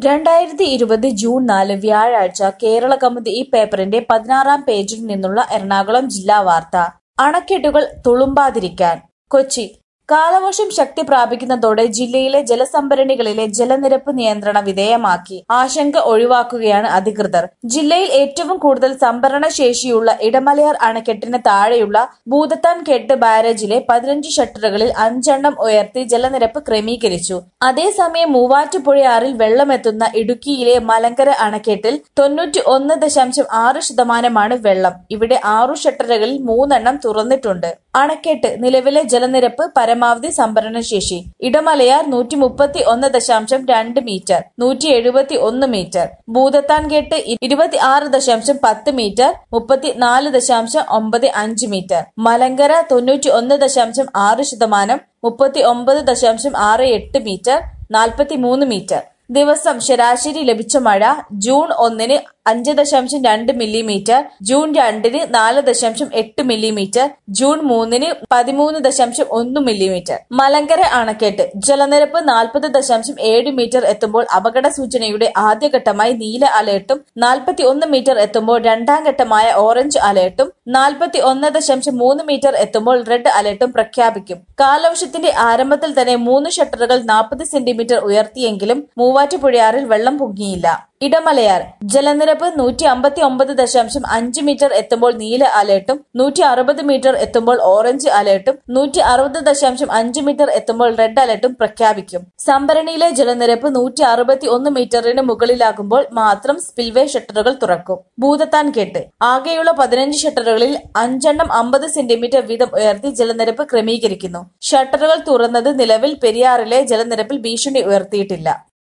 രണ്ടായിരത്തി ഇരുപത് ജൂൺ നാല് വ്യാഴാഴ്ച കേരള കൗമുദി ഈ പേപ്പറിന്റെ പതിനാറാം പേജിൽ നിന്നുള്ള എറണാകുളം ജില്ലാ വാർത്ത അണക്കെട്ടുകൾ തുളുമ്പാതിരിക്കാൻ കൊച്ചി കാലവർഷം ശക്തി പ്രാപിക്കുന്നതോടെ ജില്ലയിലെ ജലസംഭരണികളിലെ ജലനിരപ്പ് നിയന്ത്രണ വിധേയമാക്കി ആശങ്ക ഒഴിവാക്കുകയാണ് അധികൃതർ ജില്ലയിൽ ഏറ്റവും കൂടുതൽ സംഭരണ ശേഷിയുള്ള ഇടമലയാർ അണക്കെട്ടിന് താഴെയുള്ള ഭൂതത്താൻ കെട്ട് ബാരേജിലെ പതിനഞ്ച് ഷട്ടറുകളിൽ അഞ്ചെണ്ണം ഉയർത്തി ജലനിരപ്പ് ക്രമീകരിച്ചു അതേസമയം മൂവാറ്റുപുഴയാറിൽ വെള്ളമെത്തുന്ന ഇടുക്കിയിലെ മലങ്കര അണക്കെട്ടിൽ തൊണ്ണൂറ്റി ഒന്ന് ദശാംശം ആറ് ശതമാനമാണ് വെള്ളം ഇവിടെ ആറു ഷട്ടറുകളിൽ മൂന്നെണ്ണം തുറന്നിട്ടുണ്ട് അണക്കെട്ട് നിലവിലെ ജലനിരപ്പ് പരമാവധി സംഭരണ ശേഷി ഇടമലയാർ നൂറ്റി മുപ്പത്തി ഒന്ന് ദശാംശം രണ്ട് മീറ്റർ നൂറ്റി എഴുപത്തി ഒന്ന് മീറ്റർ ഭൂതത്താൻ കെട്ട് ഇരുപത്തി ആറ് ദശാംശം പത്ത് മീറ്റർ മുപ്പത്തി നാല് ദശാംശം ഒമ്പത് അഞ്ച് മീറ്റർ മലങ്കര തൊണ്ണൂറ്റി ഒന്ന് ദശാംശം ആറ് ശതമാനം മുപ്പത്തി ഒമ്പത് ദശാംശം ആറ് എട്ട് മീറ്റർ നാൽപ്പത്തി മൂന്ന് മീറ്റർ ദിവസം ശരാശരി ലഭിച്ച മഴ ജൂൺ ഒന്നിന് അഞ്ച് ദശാംശം രണ്ട് മില്ലിമീറ്റർ ജൂൺ രണ്ടിന് നാല് ദശാംശം എട്ട് മില്ലിമീറ്റർ ജൂൺ മൂന്നിന് പതിമൂന്ന് ദശാംശം ഒന്ന് മില്ലിമീറ്റർ മലങ്കര അണക്കെട്ട് ജലനിരപ്പ് നാൽപ്പത് ദശാംശം ഏഴ് മീറ്റർ എത്തുമ്പോൾ അപകട സൂചനയുടെ ആദ്യഘട്ടമായി നീല അലേർട്ടും നാൽപ്പത്തി ഒന്ന് മീറ്റർ എത്തുമ്പോൾ രണ്ടാം ഘട്ടമായ ഓറഞ്ച് അലേർട്ടും നാൽപ്പത്തി ഒന്ന് ദശാംശം മൂന്ന് മീറ്റർ എത്തുമ്പോൾ റെഡ് അലേർട്ടും പ്രഖ്യാപിക്കും കാലവർഷത്തിന്റെ ആരംഭത്തിൽ തന്നെ മൂന്ന് ഷട്ടറുകൾ നാൽപ്പത് സെന്റിമീറ്റർ ഉയർത്തിയെങ്കിലും മൂവാറ്റുപുഴയാറിൽ വെള്ളം പൊങ്ങിയില്ല ഇടമലയാർ ജലനിരപ്പ് നൂറ്റി അമ്പത്തി ഒമ്പത് ദശാംശം അഞ്ച് മീറ്റർ എത്തുമ്പോൾ നീല അലേർട്ടും നൂറ്റി അറുപത് മീറ്റർ എത്തുമ്പോൾ ഓറഞ്ച് അലേർട്ടും നൂറ്റി അറുപത് ദശാംശം അഞ്ച് മീറ്റർ എത്തുമ്പോൾ റെഡ് അലേർട്ടും പ്രഖ്യാപിക്കും സംഭരണിയിലെ ജലനിരപ്പ് നൂറ്റി അറുപത്തി ഒന്ന് മീറ്ററിന് മുകളിലാകുമ്പോൾ മാത്രം സ്പിൽവേ ഷട്ടറുകൾ തുറക്കും ഭൂതത്താൻ കെട്ട് ആകെയുള്ള പതിനഞ്ച് ഷട്ടറുകളിൽ അഞ്ചെണ്ണം അമ്പത് സെന്റിമീറ്റർ വീതം ഉയർത്തി ജലനിരപ്പ് ക്രമീകരിക്കുന്നു ഷട്ടറുകൾ തുറന്നത് നിലവിൽ പെരിയാറിലെ ജലനിരപ്പിൽ ഭീഷണി ഉയർത്തിയിട്ടില്ല